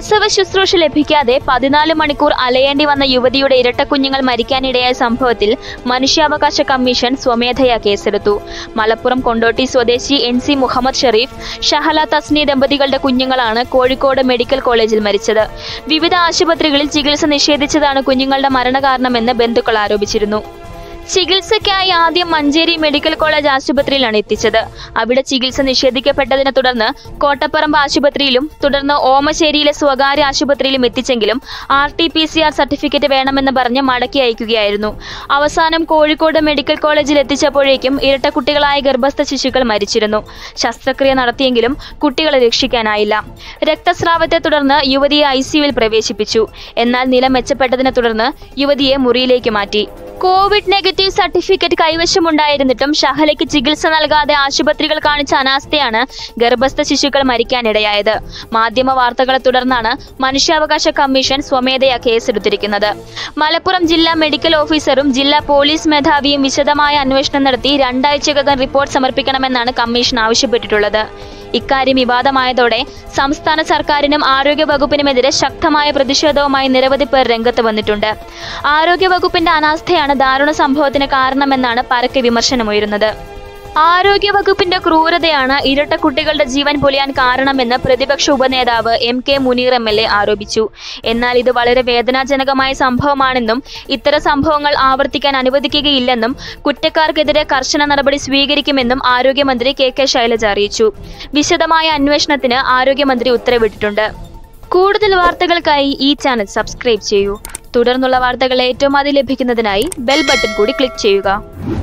പ്രസവ ശുശ്രൂഷ ലഭിക്കാതെ പതിനാല് മണിക്കൂർ അലയേണ്ടി വന്ന യുവതിയുടെ ഇരട്ടക്കുഞ്ഞുങ്ങൾ മരിക്കാനിടയായ സംഭവത്തിൽ മനുഷ്യാവകാശ കമ്മീഷൻ സ്വമേധയാ കേസെടുത്തു മലപ്പുറം കൊണ്ടോട്ടി സ്വദേശി എൻ സി മുഹമ്മദ് ഷെരീഫ് ഷഹല തസ്നി ദമ്പതികളുടെ കുഞ്ഞുങ്ങളാണ് കോഴിക്കോട് മെഡിക്കൽ കോളേജിൽ മരിച്ചത് വിവിധ ആശുപത്രികളിൽ ചികിത്സ നിഷേധിച്ചതാണ് കുഞ്ഞുങ്ങളുടെ മരണകാരണമെന്ന് ബന്ധുക്കൾ ആരോപിച്ചിരുന്നു ചികിത്സയ്ക്കായി ആദ്യം മഞ്ചേരി മെഡിക്കൽ കോളേജ് ആശുപത്രിയിലാണ് എത്തിച്ചത് അവിടെ ചികിത്സ നിഷേധിക്കപ്പെട്ടതിനെ തുടർന്ന് കോട്ടപ്പറമ്പ് ആശുപത്രിയിലും തുടർന്ന് ഓമശ്ശേരിയിലെ സ്വകാര്യ ആശുപത്രിയിലും എത്തിച്ചെങ്കിലും R T P C R certificate വേണമെന്ന് പറഞ്ഞ് മടക്കി അയക്കുകയായിരുന്നു അവസാനം കോഴിക്കോട് മെഡിക്കൽ കോളേജിൽ എത്തിച്ചപ്പോഴേക്കും ഇരട്ടക്കുട്ടികളായ ഗർഭസ്ഥ ശിശുക്കൾ മരിച്ചിരുന്നു ശസ്ത്രക്രിയ നടത്തിയെങ്കിലും കുട്ടികളെ രക്ഷിക്കാനായില്ല രക്തസ്രാവത്തെ തുടർന്ന് യുവതിയെ ഐ സിയുവിൽ പ്രവേശിപ്പിച്ചു എന്നാൽ നില മെച്ചപ്പെട്ടതിനെ തുടർന്ന് യുവതിയെ മുറിയിലേക്ക് മാറ്റി കോവിഡ് നെഗറ്റീവ് സർട്ടിഫിക്കറ്റ് കൈവശമുണ്ടായിരുന്നിട്ടും ഷഹലയ്ക്ക് ചികിത്സ നൽകാതെ ആശുപത്രികൾ കാണിച്ച അനാസ്ഥയാണ് ഗർഭസ്ഥ ശിശുക്കൾ മരിക്കാനിടയായത് മാധ്യമ വാർത്തകളെ തുടർന്നാണ് മനുഷ്യാവകാശ കമ്മീഷൻ സ്വമേധയാ കേസെടുത്തിരിക്കുന്നത് മലപ്പുറം ജില്ലാ മെഡിക്കൽ ഓഫീസറും ജില്ലാ പോലീസ് മേധാവിയും വിശദമായ അന്വേഷണം നടത്തി രണ്ടാഴ്ചക്കകം റിപ്പോർട്ട് സമർപ്പിക്കണമെന്നാണ് കമ്മീഷൻ ആവശ്യപ്പെട്ടിട്ടുള്ളത് ഇക്കാര്യം വിവാദമായതോടെ സംസ്ഥാന സർക്കാരിനും ആരോഗ്യ വകുപ്പിനുമെതിരെ ശക്തമായ പ്രതിഷേധവുമായി നിരവധി പേർ രംഗത്ത് വന്നിട്ടുണ്ട് ആരോഗ്യ വകുപ്പിന്റെ അനാസ്ഥയാണ് ദാരുണ സംഭവത്തിന് കാരണമെന്നാണ് പരക്കെ വിമർശനമുയരുന്നത് ആരോഗ്യ വകുപ്പിന്റെ ക്രൂരതയാണ് ഇരട്ട കുട്ടികളുടെ ജീവൻ പൊലിയാൻ കാരണമെന്ന് പ്രതിപക്ഷ ഉപനേതാവ് M K Muneer M L A ആരോപിച്ചു എന്നാൽ ഇത് വളരെ വേദനാജനകമായ സംഭവമാണെന്നും ഇത്തരം സംഭവങ്ങൾ ആവർത്തിക്കാൻ അനുവദിക്കുകയില്ലെന്നും കുറ്റക്കാർക്കെതിരെ കർശന നടപടി സ്വീകരിക്കുമെന്നും ആരോഗ്യമന്ത്രി കെ കെ ശൈലജ അറിയിച്ചു വിശദമായ അന്വേഷണത്തിന് ആരോഗ്യമന്ത്രി ഉത്തരവിട്ടിട്ടുണ്ട് കൂടുതൽ വാർത്തകൾക്കായി ഈ ചാനൽ സബ്സ്ക്രൈബ് ചെയ്യൂ തുടർന്നുള്ള വാർത്തകൾ ഏറ്റവും ആദ്യം ലഭിക്കുന്നതിനായി ബെൽ ബട്ടൺ കൂടി ക്ലിക്ക് ചെയ്യുക